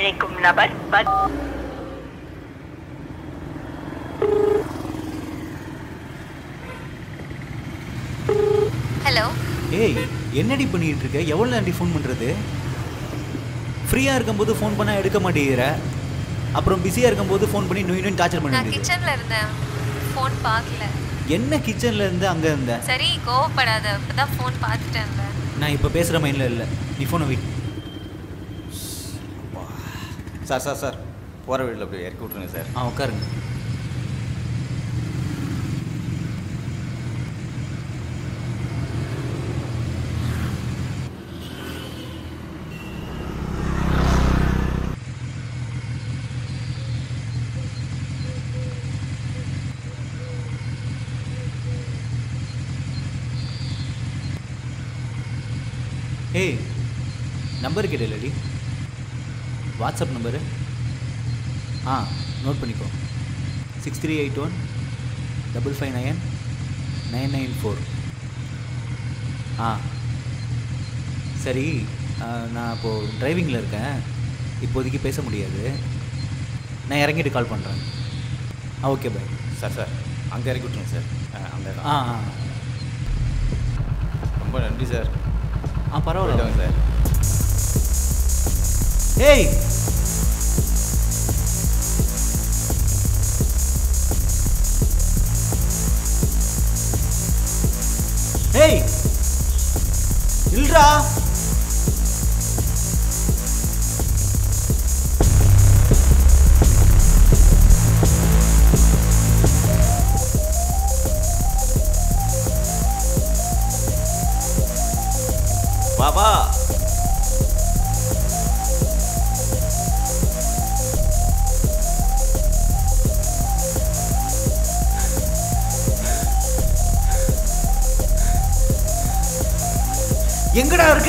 அழைக்கும் நபர் பத்- ஹலோ ஏய் என்னடி பண்ணிட்டு இருக்க எவ்வளோ நேரடி ஃபோன் பண்ணுறது ஃப்ரீயாக இருக்கும்போது ஃபோன் பண்ணால் எடுக்க மாட்டேங்கிற அப்புறம் பிஸியாக இருக்கும்போது ஃபோன் பண்ணி நோய் நோய் டார்ச்சர் நான் பண்ணிட்டு கிச்சன்ல இருந்தேன் ஃபோன் பார்க்கல என்ன கிச்சனில் இருந்து அங்கே இருந்தேன் சரி கோவப்படாத இப்பதான் ஃபோன் பார்த்துட்டேன் நான் இப்போ பேசுகிற மைண்டில் இல்லை நீ ஃபோனை வை சார் சார் சார் போகிற வீட்டில் அப்படியே இறக்கி விட்ருங்க சார் ஆ உட்காருங்க ஏய் நம்பர் கேட்டலடி வாட்ஸ்அப் நம்பரு ஆ நோட் பண்ணிக்கோ six three eight one double five nine nine nine four ஆ சரி ஆ, நான் இப்போது டிரைவிங்கில் இருக்கேன் இப்போதைக்கு பேச முடியாது நான் இறங்கிட்டு கால் பண்ணுறேன் ஆ ஓகே பாய் சார் சார் அங்கே இறக்கி விட்ருங்க சார் ஆ, அந்த இடம். ஆ ஆ ரொம்ப நன்றி சார் ஆ பரவாயில்ல போயிட்டு வாங்க சார் ஏய் ஏய் இல்லடா வா வா எங்கடா இருக்க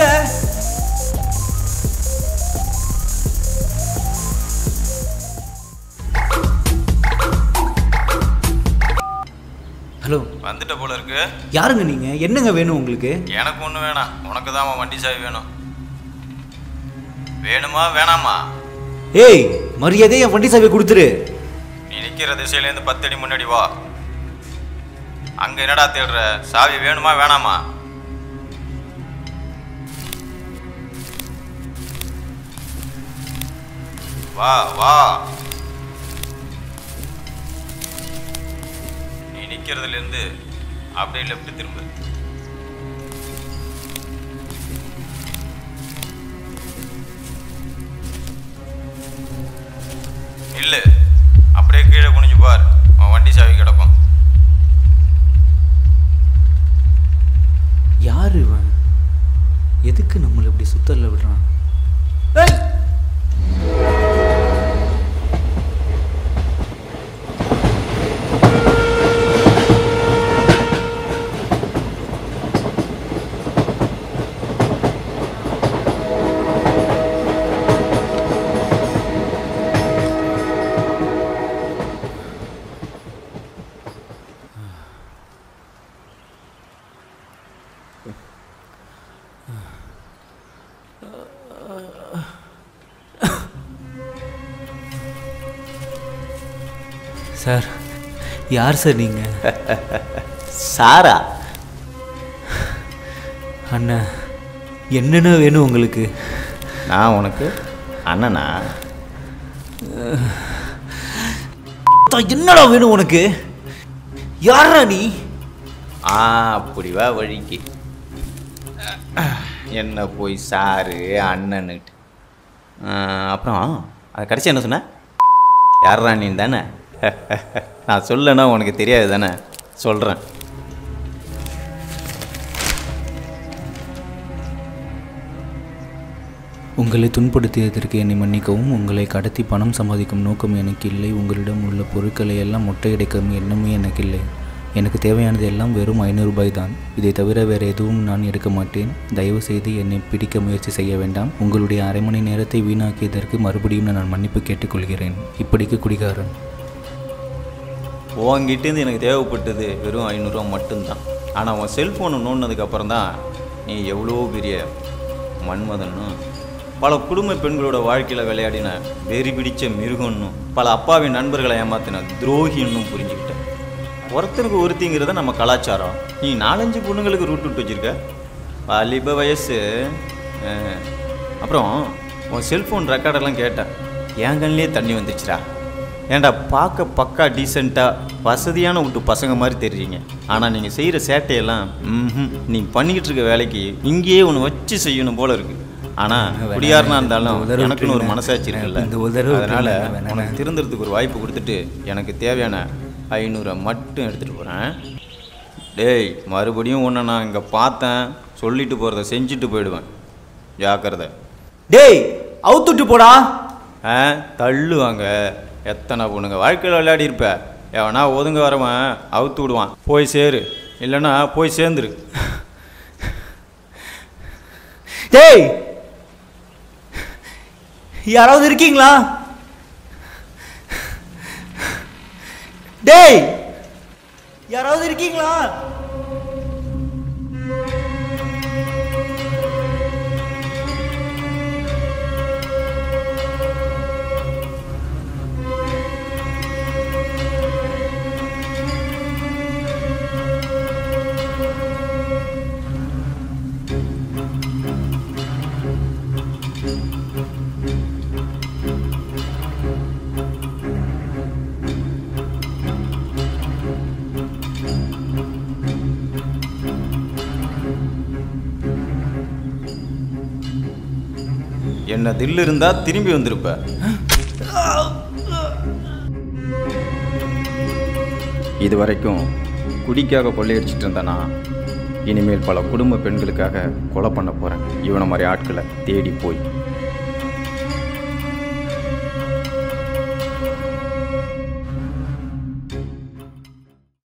ஹலோ வந்துட்ட போல இருக்கு யாருங்க நீங்க என்னங்க வேணும் உங்களுக்கு எனக்கு ஒன்றும் வேணாம் உனக்கு தான் வண்டி சாவி வேணும் வேணுமா வேணாமா ஏய் மரியாதையை என் வண்டி சாவியை கொடுத்துரு நீ நிற்கிற திசையிலேருந்து பத்து அடி முன்னாடி வா அங்கே என்னடா தேடுற சாவி வேணுமா வேணாமா வா வா நீ நிற்கிறதுல இருந்து அப்படியே லெஃப்ட் திரும்ப இல்லு அப்படியே கீழே குனிஞ்சு பார் உன் வண்டி சாவி கிடக்கும் யார் இவன் எதுக்கு நம்மளை இப்படி சுத்தல்ல விடுறான் ஏய் சார் யார் சார் நீங்கள் சாரா அண்ணா என்னென்ன வேணும் உங்களுக்கு நான் உனக்கு அண்ணனா தான் என்னடா வேணும் உனக்கு யாரா நீ ஆ அப்படி வா வழிக்கு என்ன போய் சாரு அண்ணன்னுட்டு ஆ, அப்புறம் அது கடைசி என்ன சொன்ன யாரா நீ தானே நான் சொல்லனா உனக்கு தெரியாது தானே சொல்கிறேன் உங்களை துன்புறுத்தியதற்கு என்னை மன்னிக்கவும் உங்களை கடத்தி பணம் சம்பாதிக்கும் நோக்கம் எனக்கு இல்லை உங்களிடம் உள்ள பொருட்களை எல்லாம் முட்டையடைக்கும் எண்ணமே எனக்கு இல்லை எனக்கு தேவையானது எல்லாம் வெறும் ஐநூறு ரூபாய் தான் இதை தவிர வேறு எதுவும் நான் எடுக்க மாட்டேன் தயவு செய்து என்னை பிடிக்க முயற்சி செய்ய வேண்டாம் உங்களுடைய அரை மணி நேரத்தை வீணாக்கியதற்கு மறுபடியும் நான் மன்னிப்பு கேட்டுக்கொள்கிறேன் இப்படிக்கு குடிகாரன் உன்கிட்டேருந்து எனக்கு தேவைப்பட்டது வெறும் ஐநூறுரூவா மட்டும்தான் ஆனால் உன் செல்ஃபோனை நோண்டினதுக்கப்புறம் தான் நீ எவ்வளோ பெரிய மன்மதனும் பல குடும்ப பெண்களோட வாழ்க்கையில் விளையாடின வெறி பிடிச்ச மிருகம்னும் பல அப்பாவின் நண்பர்களை ஏமாத்தின துரோகின்னும் புரிஞ்சுக்கிட்டேன் ஒருத்தருக்கு ஒருத்திங்கிறத நம்ம கலாச்சாரம் நீ நாலஞ்சு பொண்ணுங்களுக்கு ரூட் விட்டு வச்சிருக்க வாலிப வயசு அஹ். அப்புறம் உன் செல்ஃபோன் ரெக்கார்டெல்லாம் கேட்டேன் என் கண்ணிலே தண்ணி வந்துச்சுடா ஏன்டா பார்க்க பக்கா டீசெண்டாக வசதியான விட்டு பசங்க மாதிரி தெரியுறீங்க ஆனால் நீங்கள் செய்கிற சேட்டையெல்லாம் ம்ஹும், நீ பண்ணிக்கிட்டு இருக்க வேலைக்கு இங்கேயே ஒன்று வச்சு செய்யணும் போல இருக்கு ஆனால் குடியாரனா இருந்தாலும் இந்த உதறவு எனக்குன்னு ஒரு விட்டுருங்க. மனசாட்சி இருக்குல்ல இந்த உதறவு அதனால் விட்டுருங்க, வேணாம். உனக்கு திருந்துறதுக்கு ஒரு வாய்ப்பு கொடுத்துட்டு எனக்கு தேவையான ஐநூறை மட்டும் எடுத்துகிட்டு போகிறேன் டேய் மறுபடியும் உன்னை நான் இங்கே பார்த்தேன் சொல்லிட்டு போகிறத செஞ்சுட்டு போயிடுவேன் ஜாக்கிரதை டேய் அவுத்துட்டு போடா ஆ தள்ளுவாங்க எத்தனை பொண்ணுங்க வாழ்க்கையில் விளையாடி இருப்ப எவனா ஒதுங்க வரவன் அவுத்து விடுவான் போய் சேரு இல்லைன்னா போய் சேர்ந்துரு டேய் யாராவது இருக்கீங்களா டேய் யாராவது இருக்கீங்களா என்ன தில்லு இருந்தா திரும்பி வந்திருப்ப இது வரைக்கும் குடிக்காக கொள்ளையடிச்சிட்டு இருந்தேனா இனிமேல் பல குடும்ப பெண்களுக்காக கொலை பண்ண போகிறேன் இவனை மாதிரி ஆட்களை தேடி போய்